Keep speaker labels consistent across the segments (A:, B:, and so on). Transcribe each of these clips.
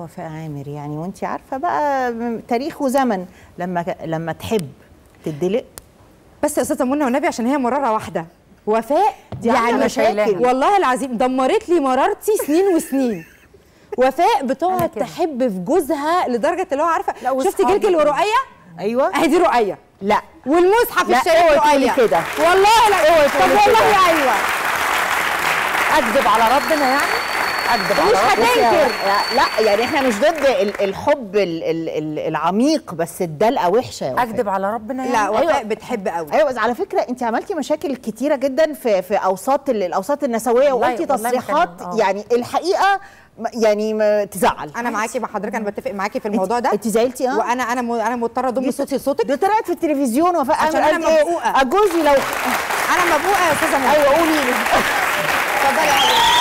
A: وفاء عامر يعني وانت عارفه بقى م- تاريخ وزمن لما لما تحب تدلق
B: بس يا استاذه منى والنبي عشان هي مراره واحده وفاء
A: دي عاملة مشاكل.
B: والله العظيم دمرت لي مرارتي سنين وسنين وفاء بتقعد
C: كده.
B: تحب في جوزها لدرجه اللي هو عارفه
C: لا،
B: شفتي
C: وصحابي
B: جلجل
C: كده.
B: ورقيه
A: ايوه
B: اهي دي رقيه
A: لا
B: والمصحف
A: لا،
B: الشريف
A: اوعي تقولي
B: رقيه
A: كده.
B: والله لا
A: اوعي
B: طب
A: تقولي
B: والله
A: كده.
B: ايوه
A: اكذب على ربنا يعني اكذب على
B: مش
A: ربنا
B: هتنكر.
A: لا, لا يعني احنا مش ضد ال- الحب ال- ال- ال- العميق بس الدلقه وحشه يا وفاء.
C: اكذب على ربنا
B: لا
C: يعني
B: وفاء بتحب قوي
A: ايوه بس على فكره انت عملتي مشاكل كتيره جدا في في اوساط ال- الاوساط النسويه
C: والله-
A: وقلتي
C: والله ما كان-
A: تصريحات
C: آه.
A: يعني الحقيقه م- يعني ما تزعل
B: انا معاكي مع حضرتك انا بتفق معاكي في الموضوع ده
A: انت زعلتي اه
B: وانا انا م- انا مضطره اضم صوتي لصوتك
A: دي طلعت في التلفزيون وفاء
B: عشان
A: عامر
B: أنا
A: قالت إيه؟
B: مبقوقة.
A: اجوزي لو
B: انا مبقوقه يا استاذه منى
A: ايوه قولي لي
B: اتفضلي يا حبيبتي.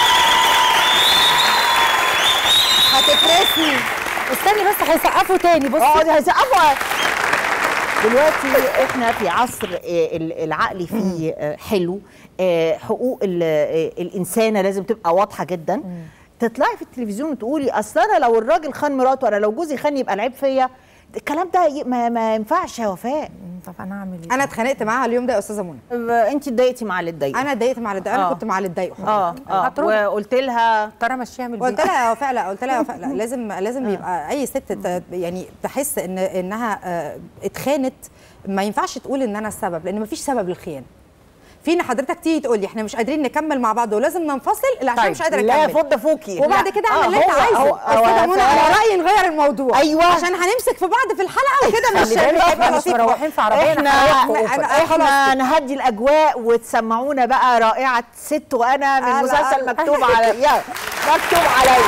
B: هتفرسني
C: استني بس هيسقفوا تاني بصي
A: اقعدي هيسقفوا دلوقتي احنا في عصر آه، ال- العقل فيه آه، حلو آه، حقوق ال- آه، الانسانه لازم تبقى واضحه جدا تطلعي في التلفزيون وتقولي اصل انا لو الراجل خان مراته انا لو جوزي خان يبقى العيب فيا الكلام ده ي- ما, ما ينفعش يا وفاء
C: طب انا اعمل ايه
B: انا اتخانقت معاها اليوم ده يا استاذه منى
A: انت اتضايقتي مع اللي اتضايق
B: انا اتضايقت مع اللي اتضايق انا
A: آه.
B: كنت مع اللي اتضايقوا
A: اه اه
C: هتردي.
A: وقلت لها
C: ترى مشيها من
B: قلت
C: البيت
B: لها يا وفاء لا قلت لها يا وفاء لا لازم لازم يبقى اي ست ت- يعني تحس ان انها آه، اتخانت ما ينفعش تقول ان انا السبب لان مفيش سبب للخيانه فينا حضرتك تيجي تقول لي احنا مش قادرين نكمل مع بعض ولازم ننفصل لا عشان
A: طيب،
B: مش قادره
A: لا
B: اكمل
A: فض فوكي
B: وبعد
A: لا.
B: كده
A: آه،
B: اعمل اللي انت
A: هو-
B: عايزه
A: هو- هو
B: استاذه منى
A: فعلا-
B: انا رايي نغير الموضوع
A: أيوة.
B: عشان هنمسك في بعض في الحلقه وكده مش
C: خلي بالك
B: مش
C: احنا
B: هيبقى
C: مش
B: لطيف.
C: مروحين في عربيه
A: احنا
C: انا
B: أنا-
A: احنا,
B: خلاص
A: احنا نهدي الاجواء وتسمعونا بقى رائعه ست وانا من
B: ألا-
A: مسلسل
B: ألا.
A: مكتوب عليا مكتوب عليا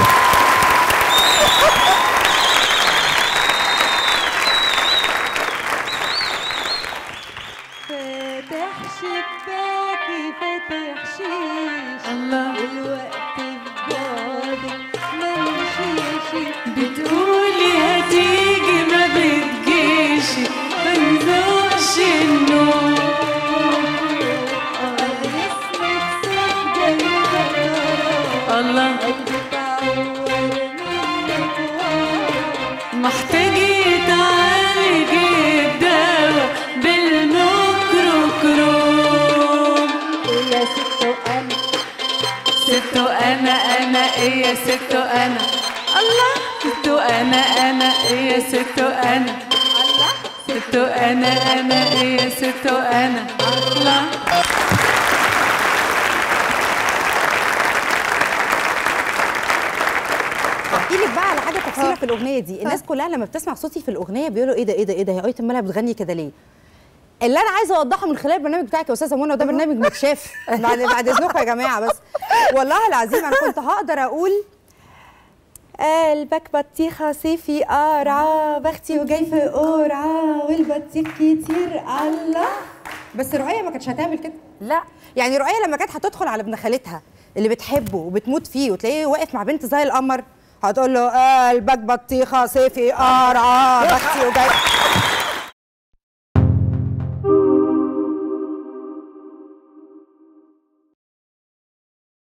D: فاتح شباكي فاتح شيش الله الوقت في بعدك ما مشيش بتقولي هتيجي ما بتجيش ما نذوقش النوم اسمك سجدة المطر الله قلبي اتعور منك وعار محتاجة تعالجي الدواء بالميكروكروم يا ست وأنا ست وأنا أنا إيه يا ست وأنا الله ست وأنا أنا إيه يا ست وأنا الله ست وأنا أنا إيه يا ست وأنا الله
B: احكي لك بقى على حاجه تفصيله في الاغنيه دي الناس كلها لما بتسمع صوتي في الاغنيه بيقولوا ايه ده ايه ده ايه ده هي ايتم مالها بتغني كده ليه اللي انا عايزه اوضحه من خلال البرنامج بتاعك يا استاذه منى وده برنامج متشاف بعد بعد اذنكم يا جماعه بس والله العظيم انا كنت هقدر اقول قلبك بطيخة صيفي قارعة بختي وجاي في قرعة والبطيخ كتير الله بس رؤية ما كانتش هتعمل كده
C: لا
B: يعني رؤية لما كانت هتدخل على ابن خالتها اللي بتحبه وبتموت فيه وتلاقيه واقف مع بنت زي القمر هتقول له قلبك بطيخة صيفي قارعة بختي وجاي